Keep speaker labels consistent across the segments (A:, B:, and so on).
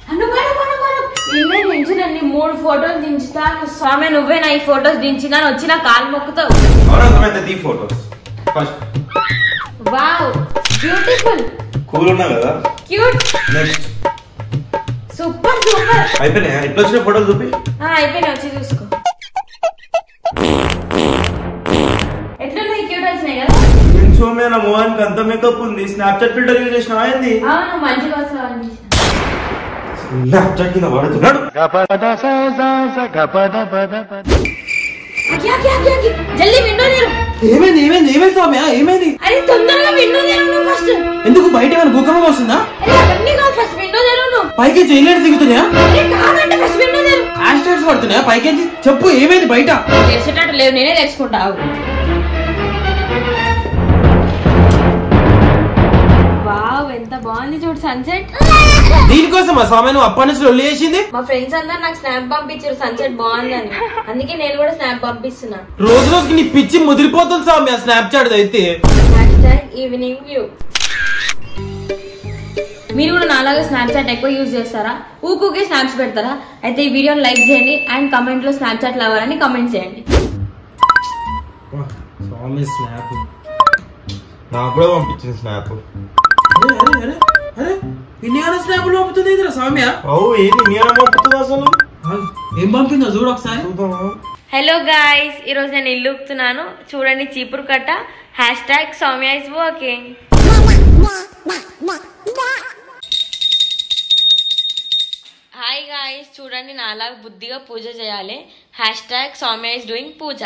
A: అను పడు పడు పడు ఇన్నే టెన్షన్ అన్ని మూడు ఫోటోలు దించుతాను స్వామి నువ్వే నా ఈ ఫోటోస్ దించినా వచ్చిన కాలు మొక్కుతావు
B: అవునర్థమైతే తీ photos first
A: wow beautiful
B: cool ఉన్నా కదా
A: క్యూట్
B: నెక్స్ట్
A: సూపర్ సూపర్
B: అయిపోయినాయా ఎట్లా వచ్చిన ఫోటోలు చూపి
A: అయిపోయినా వచ్చి చూసుకో ఎట్లున్నాయి క్యూట్ వచ్చినాయి కదా
B: నేను సోమ్య నా మోహన్కి అంత మేకప్ ఉంది స్నాప్చాట్ ఫిల్టర్ యూజ్ చేసిన ఏంది
A: అవును మంచిగా వస్తావు అనిపించింది
B: స్నాప్చాట్ కింద పడుతున్నాడు
A: అకి, అకి, అకి, అకి. జల్దీ విండో తెరు
C: ఏమైంది ఏమైంది ఏమైంది సౌమ్య ఏమైంది
A: అరే తొందరగా విండో తెరు నువ్వు ఫస్ట్
C: ఎందుకు బయట ఏమైనా భూకంపం వస్తుందా
A: అరే అవన్నీ కాదు ఫస్ట్ విండో తెరు నువ్వు
C: పైకి జైలు దిగుతున్నాయా
A: అరే కాదంటే ఫస్ట్ విండో తెరు
C: యాస్టర్స్ పడుతున్నాయా పైకి చెప్పు ఏమైంది బయట
A: తెలిసేటట్టు లేవు నేనే తెచ్చుకుంటావు వావ్ ఎంత బాగుంది చూడు సన్సెట్
C: దీనికోసం ఆ సౌమ్య నువ్వు అప్పటి నుంచి లొల్లి చేసింది
A: మా ఫ్రెండ్స్ అందరు నాకు స్నాప్ పంపించారు సన్సెట్ బాగుందని అందుకే నేను కూడా స్నాప్ పంపిస్తున్నా
C: రోజు రోజుకి నీ పిచ్చి ముదిరిపోతుంది సౌమ్య స్నాప్చాట్ అయితే
A: హ్యాష్ ట్యాగ్ ఈవినింగ్ వ్యూ మీరు కూడా నాలాగా స్నాప్చాట్ ఎక్కువ యూజ్ చేస్తారా ఊకూకే స్నాప్స్ పెడతారా అయితే ఈ వీడియోని లైక్ చేయండి అండ్ కమెంట్ లో స్నాప్చాట్ లవర్ అని కమెంట్ చేయండి
C: సౌమ్య స్నాప్
B: నాకు కూడా పంపించింది స్నాప్
C: అరే అరే అరే అరే ఇన్ని స్నాప్ పంపుతుంది ఇదిరా సౌమ్య
B: అవు ఏంది మీ అన్న పంపుతుంది అసలు
C: ఏం పంపిందో చూడు ఒకసారి
B: చూద్దామా?
A: హలో గాయ్స్ ఈరోజు నేను ఇల్లు ఊపుతున్నాను చూడండి చీపురు కట్ట hashtag Soumya is working hi guys చూడండి నాలాగా బుద్ధిగా పూజ చేయాలి hashtag Soumya is doing puja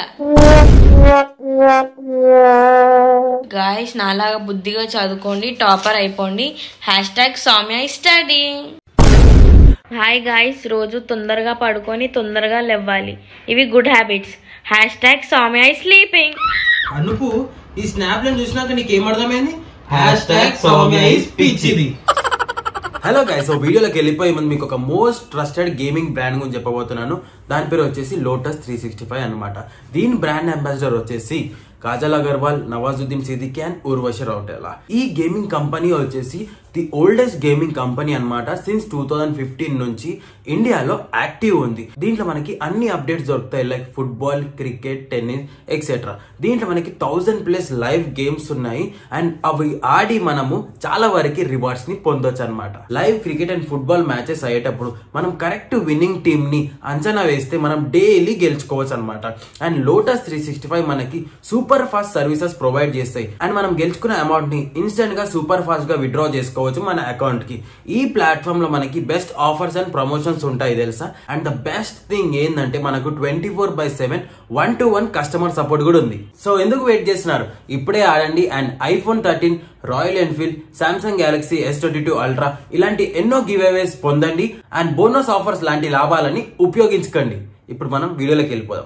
A: guys నాలాగా బుద్ధిగా చదువుకోండి టాపర్ అయిపోండి hashtag Soumya is studying hi guys రోజు తొందరగా పడుకొని తొందరగా లేవ్వాలి ఇవి good habits hashtag Soumya is sleeping
C: అనుపు ఈ స్నాప్ లను చూసినాక నీకు ఏం అర్థమైంది హ్యాష్ ట్యాగ్ సౌమ్య ఇస్ పిచ్చిది హలో గైస్ సో వీడియోలోకి వెళ్ళిపోయే ముందు మీకు ఒక మోస్ట్ ట్రస్టెడ్ గేమింగ్ బ్రాండ్ గురించి చెప్పబోతున్నాను దాని పేరు వచ్చేసి లోటస్ త్రీ సిక్స్టీ ఫైవ్ అనమాట దీని బ్రాండ్ అంబాసిడర్ వచ్చేసి కాజల్ అగర్వాల్ నవాజుద్దీన్ సిద్దికి అండ్ ఉర్వశి రౌటేలా ఈ గేమింగ్ కంపెనీ వచ్చేసి ది ఓల్డెస్ట్ గేమింగ్ కంపెనీ అన్నమాట సిన్స్ టూ థౌజండ్ ఫిఫ్టీన్ నుంచి ఇండియాలో యాక్టివ్ ఉంది దీంట్లో మనకి అన్ని అప్డేట్స్ దొరుకుతాయి like football cricket tennis etcetera దీంట్లో మనకి థౌజండ్ ప్లస్ లైవ్ గేమ్స్ ఉన్నాయి అండ్ అవి ఆడి మనము చాలా వరకు రివార్డ్స్ ని పొందొచ్చు అనమాట live cricket and football matches అయ్యేటప్పుడు మనం కరెక్ట్ విన్నింగ్ టీమ్ ని అంచనా వేస్తే మనం డైలీ గెలుచుకోవచ్చు అనమాట and Lotus three sixty five మనకి సూపర్ ఫాస్ట్ సర్వీసెస్ ప్రొవైడ్ చేస్తాయి అండ్ మనం గెలుచుకున్న అమౌంట్ ని ఇన్స్టెంట్ గా సూపర్ ఫాస్ట్ గా విత్డ్రా చేసుకోవచ్చు మన అకౌంట్ కి ఈ ప్లాట్ఫామ్ లో మనకి బెస్ట్ ఆఫర్స్ అండ్ ప్రమోషన్స్ ఉంటాయి తెలుసా అండ్ ద బెస్ట్ థింగ్ ఏంటంటే మనకు twenty four by seven one to one customer support కూడా ఉంది సో ఎందుకు వెయిట్ చేస్తున్నారు ఇప్పుడే ఆడండి and iPhone thirteen Royal Enfield Samsung Galaxy S twenty two Ultra ఇలాంటి ఎన్నో గివ్ అవేస్ పొందండి అండ్ బోనస్ ఆఫర్స్ లాంటి లాభాలని ఉపయోగించుకోండి ఇప్పుడు మనం వీడియోలోకి వెళ్ళిపోదాం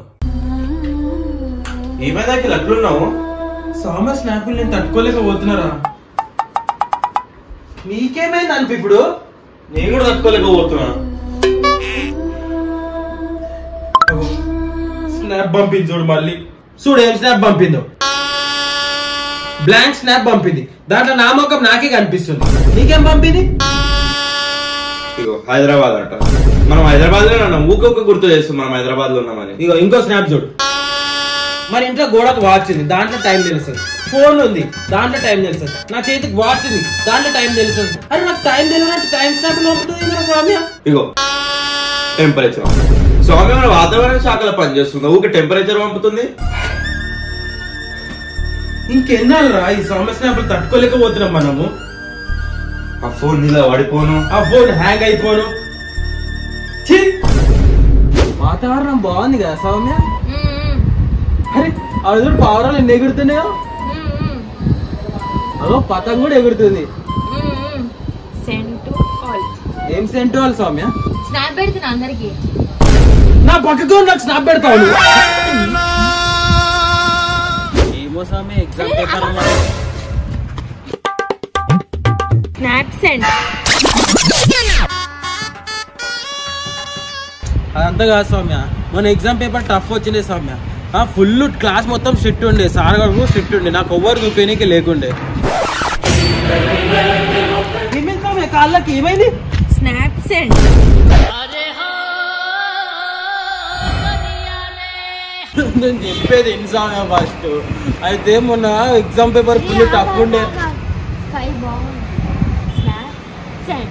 B: ఏమైందా అఖిల్ అట్లున్నావు
C: సామ స్నాపులు నేను తట్టుకోలేకపోతున్నారా నీకేమైంది అనిపి ఇప్పుడు
B: నేను కూడా తట్టుకోలేకపోతున్నా
C: స్నాప్ పంపింది చూడు మళ్ళీ చూడు ఏం స్నాప్ పంపిందో బ్లాంక్ స్నాప్ పంపింది దాంట్లో నా ముఖం నాకే కనిపిస్తుంది నీకేం పంపింది
B: ఇగో హైదరాబాద్ అంట మనం హైదరాబాద్ లో ఉన్నాం ఊకే ఊకే గుర్తు చేస్తాం మనం హైదరాబాద్ లో ఉన్నామని
C: ఇగో ఇంకో స్నాప్ చూడు మరి ఇంట్లో గోడకు వాచ్ ఉంది దాంట్లో టైం తెలుస్తుంది ఫోన్ ఉంది దాంట్లో టైం తెలుస్తుంది నా చేతికి వాచ్ ఉంది దాంట్లో టైం తెలుస్తుంది అరే నాకు టైం తెలియనట్టు టైం స్నాప్ పంపుతుంది కదా స్వామి
B: ఇగో టెంపరేచర్ స్వామి మన వాతావరణ శాఖలో పనిచేస్తుంది ఊకే టెంపరేచర్ పంపుతుంది
C: ఇంకెన్నాళ్ళరా ఈ స్వామి స్నాప్లు తట్టుకోలేకపోతున్నాం మనము
B: ఆ ఫోన్ నీళ్ళ పడిపోను
C: ఆ ఫోన్ హ్యాంగ్ అయిపోను ఛీ! వాతావరణం బాగుంది కదా సౌమ్య అరే అది చూడు పావురాలు ఎన్ని ఎగురుతున్నాయో అదో పతంగ్ కూడా ఎగురుతుంది
A: సెండ్ టు ఆల్
C: ఏం సెంటు వాళ్ళు సౌమ్య
A: స్నాప్ పెడుతున్నా అందరికి
C: నా పక్కకు నాకు స్నాప్ పెడతావు నువ్వు. ఏమో Soumya exam paper
A: snap send
C: అదంతా కాదు సౌమ్య మన ఎగ్జామ్ పేపర్ టఫ్ వచ్చిండే సౌమ్య ఆ ఫుల్ క్లాస్ మొత్తం స్ట్రిక్ట్ ఉండే సార్ గారు స్ట్రిక్ట్ ఉండే నాకు ఎవ్వరు చూపించడానికి లేకుండే ఏమైంది సౌమ్య కాళ్ళకి ఏమైంది
A: స్నాప్ సెండ్
C: నేను చెప్పేది ఇన్సాన్ ఫస్ట్ అయితే మొన్న ఎగ్జామ్ పేపర్ ఫుల్ టఫ్ ఉండే
D: స్కై బాగుంది స్నాప్ సెండ్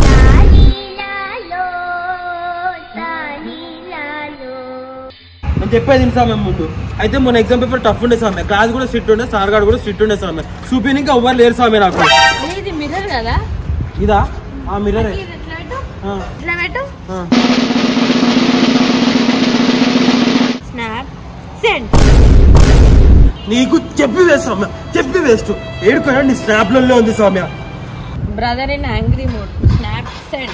C: నేను చెప్పేది ఇన్సామే ముందు అయితే మొన్న ఎగ్జామ్ పేపర్ టఫ్ ఉండే సామె క్లాస్ కూడా స్ట్రిక్ట్ ఉండే సార్ గారు కూడా స్ట్రిక్ట్ ఉండే సామె చూపినికి ఎవ్వరు లేరు సామె నాకు
A: ఇది మిర్రర్ కదా
C: ఇదా ఆ మిర్రరే
A: ఇది ఎట్లా పెట్టు
C: ఆ,
A: ఇట్లా పెట్టు
C: ఆ.
A: స్నాప్ సెండ్
C: నీకు చెప్పి వేస్ట్ సౌమ్య చెప్పి వేస్ట్ ఏడుకోడా నీ స్నాప్లలో ఉంది Soumya
A: brother in angry mode snap send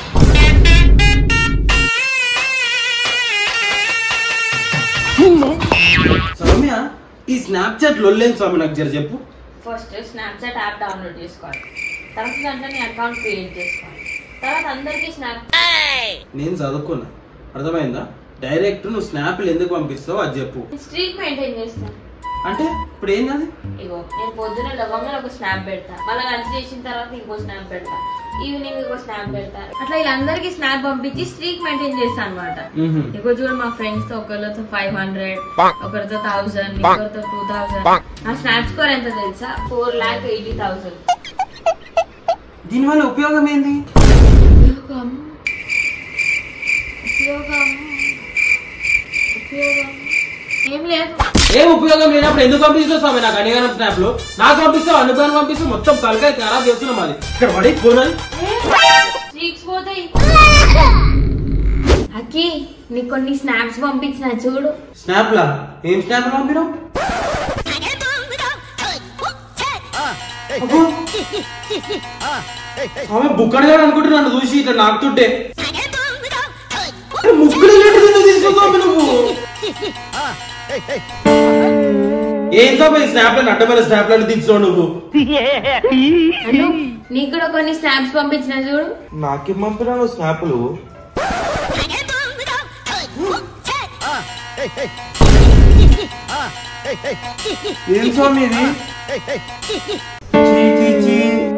C: Soumya ఈ స్నాప్చాట్ లొల్లేని సౌమ్య నాకు జర చెప్పు
A: ఫస్ట్ స్నాప్చాట్ యాప్ డౌన్లోడ్ చేసుకోవాలి తర్వాత దాంట్లో నీ అకౌంట్ క్రియేట్ చేసుకోవాలి తర్వాత అందరికీ స్నాప్
C: నేను చదువుకున్నా అర్థమైందా డైరెక్ట్ నువ్వు స్నాప్లు ఎందుకు పంపిస్తావు అది చెప్పు
A: స్ట్రీక్ మెయింటైన్ చేస్తాను
C: అంటే ఇప్పుడు ఏం కాదు
A: ఇగో నేను పొద్దున లవంగాలు ఒక స్నాప్ పెడతా మళ్ళీ లంచ్ చేసిన తర్వాత ఇంకో స్నాప్ పెడతా ఈవినింగ్ ఇంకో స్నాప్ పెడతా అట్లా వీళ్ళందరికీ స్నాప్ పంపించి స్ట్రీక్ మెయింటైన్ చేస్తాను అనమాట ఇగో చూడు మా ఫ్రెండ్స్ తో ఒకరితో ఫైవ్ హండ్రెడ్ ఒకరితో థౌసండ్ ఇంకొకరితో టూ థౌసండ్ ఆ స్నాప్ స్కోర్ ఎంత తెలుసా ఫోర్ లాక్ ఎయిటీ థౌసండ్
C: దీనివల్ల ఉపయోగం ఏంది
A: ఉపయోగం ఉపయోగం ఉపయోగం ఏం లేదు
C: ఏం ఉపయోగం లేనప్పుడు ఎందుకు పంపిస్తావు స్వామి నాకు అనిగానం స్నాప్ లో నాకు పంపిస్తావు అనుభవం పంపిస్తావు మొత్తం తలకాయ ఖరాబ్ చేస్తున్నాం అది ఇక్కడ పడి పోనాలి
A: స్ట్రీక్స్ పోతాయి అక్కి నీకు కొన్ని స్నాప్స్ పంపించిన చూడు
C: స్నాప్ లా ఏం స్నాప్ పంపినావు అబ్బో. ఆమె బుక్కడగా అనుకుంటున్నాను చూసి ఇట్లా నాకుతుంటే ముక్కులు ఎందుకు తీసుకొస్తావు నువ్వు ఏం సాబ్ స్నాప్ లను అడ్డమైన స్నాప్ లను తీసుకో నువ్వు
A: అను నీకు కూడా కొన్ని స్నాప్స్ పంపించిన చూడు
B: నాకేం పంపినాను స్నాపులు ఏం స్వామి ఇది చీ, చీ, చీ.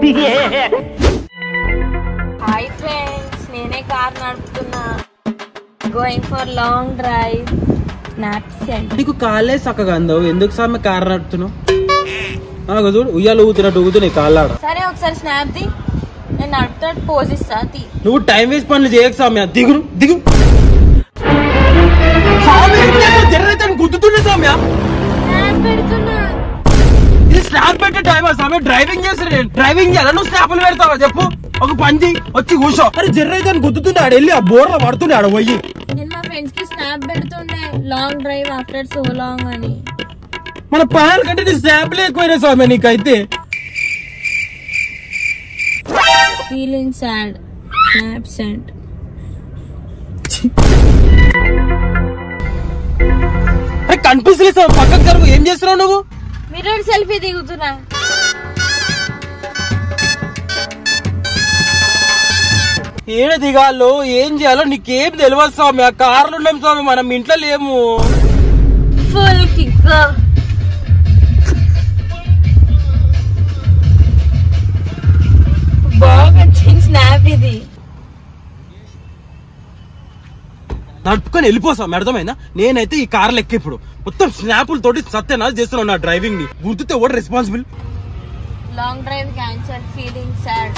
A: హాయ్ ఫ్రెండ్స్ నేనే కార్ నడుపుతున్నా going for long drive snaps send
C: నీకు కాళ్ళే చక్కగా అందవు ఎందుకు సామె కారు నడుపుతున్నావు ఆగ చూడు ఉయ్యాలు ఊగుతున్నట్టు ఊగుతున్నాయి కాళ్ళాడ
A: సరే ఒకసారి స్నాప్ ది నేను నడుపుతాడు పోజిస్తా తీ
C: నువ్వు టైం వేస్ట్ పనులు చేయకు సామ్య దిగురు దిగు సామ్య, ఏం చేస్తావు? జర్రైతే గుద్దుతుండే సామ్య
A: స్నాప్ పెడుతున్నా
C: ఇది స్నాప్ పెట్టే టైం సామ్య డ్రైవింగ్ చేస్తాడు నేను డ్రైవింగ్ చేయాలి నువ్వు స్నాప్లు పెడతావా చెప్పు ఒక పంచి వచ్చి కూర్చో అరే జర్రైతే గుద్దుతుండే ఆడ వెళ్ళి ఆ బోర్లో పడుతుండే ఆడ పోయి
A: నేను మా ఫ్రెండ్స్ కి స్నాప్ పెడుతుండే long drive after so long అని
C: మన పాయల కంటే నీ స్నాప్లే ఎక్కువైనా సామ్య నీకైతే
A: ఫీలింగ్ సాడ్ స్నాప్ సెండ్
C: అరే కనిపిస్తలేదు సార్ పక్కకు జరుగు ఏం చేస్తున్నావు నువ్వు
A: మిర్రర్ సెల్ఫీ దిగుతున్నా
C: ఏడ దిగాలో ఏం చేయాలో నీకేం తెలియదు స్వామి ఆ కార్లు ఉన్నాం స్వామి మనం ఇంట్లో లేము
A: ఫుల్ కిక్ బాగా వచ్చింది స్నాప్ ఇది
C: నడుపుకొని వెళ్ళిపోసాం అర్థమైందా నేనైతే ఈ కార్లు ఎక్కి ఇప్పుడు మొత్తం స్నాపుల తోటి సత్యనాశ చేస్తున్నాను నా డ్రైవింగ్ ని గుర్తుతే ఓడి responsible
A: long drive cancer feeling sad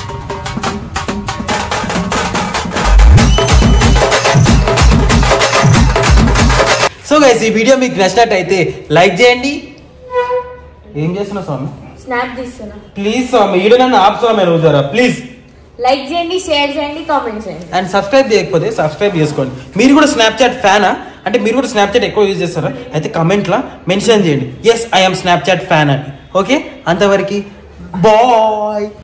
C: so guys ఈ వీడియో మీకు నచ్చినట్టయితే లైక్ చేయండి ఏం చేస్తున్నావు స్వామి
A: స్నాప్ తీస్తున్నా
C: ప్లీజ్ స్వామి ఈడు నన్ను ఆప్ స్వామి నువ్వు జరా ప్లీజ్
A: లైక్ చేయండి షేర్ చేయండి కామెంట్ చేయండి
C: అండ్ సబ్స్క్రైబ్ చేయకపోతే సబ్స్క్రైబ్ చేసుకోండి మీరు కూడా స్నాప్చాట్ ఫ్యానా అంటే మీరు కూడా స్నాప్చాట్ ఎక్కువ యూజ్ చేస్తారా అయితే కమెంట్లో మెన్షన్ చేయండి ఎస్ ఐఎమ్ స్నాప్చాట్ ఫ్యాన్ అని ఓకే అంతవరకు బాయ్